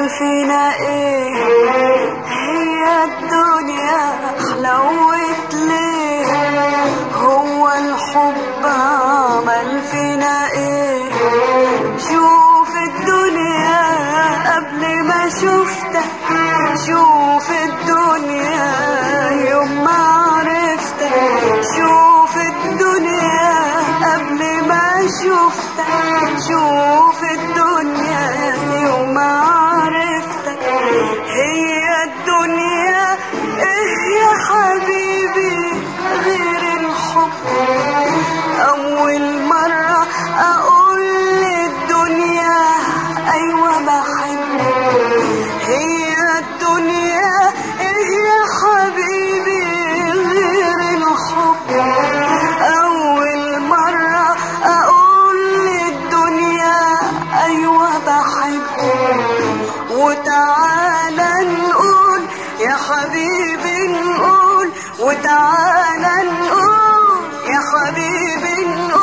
فينا ايه هي الدنيا حلوت ليه هو الحب عمل فينا ايه شوف الدنيا قبل ما شفتك شوف الدنيا يوم ما عرفتك شوف الدنيا قبل ما شفتك شوف الدنيا يوم ما عرفتك هي الدنيا ايه يا حبيبي غير الحب اول مرة اقول للدنيا ايوه بحبك هي الدنيا ايه يا حبيبي غير الحب اول مرة اقول للدنيا ايوه بحبك وتعالى نقول يا حبيبي نقول وتعالى نقول يا حبيبي نقول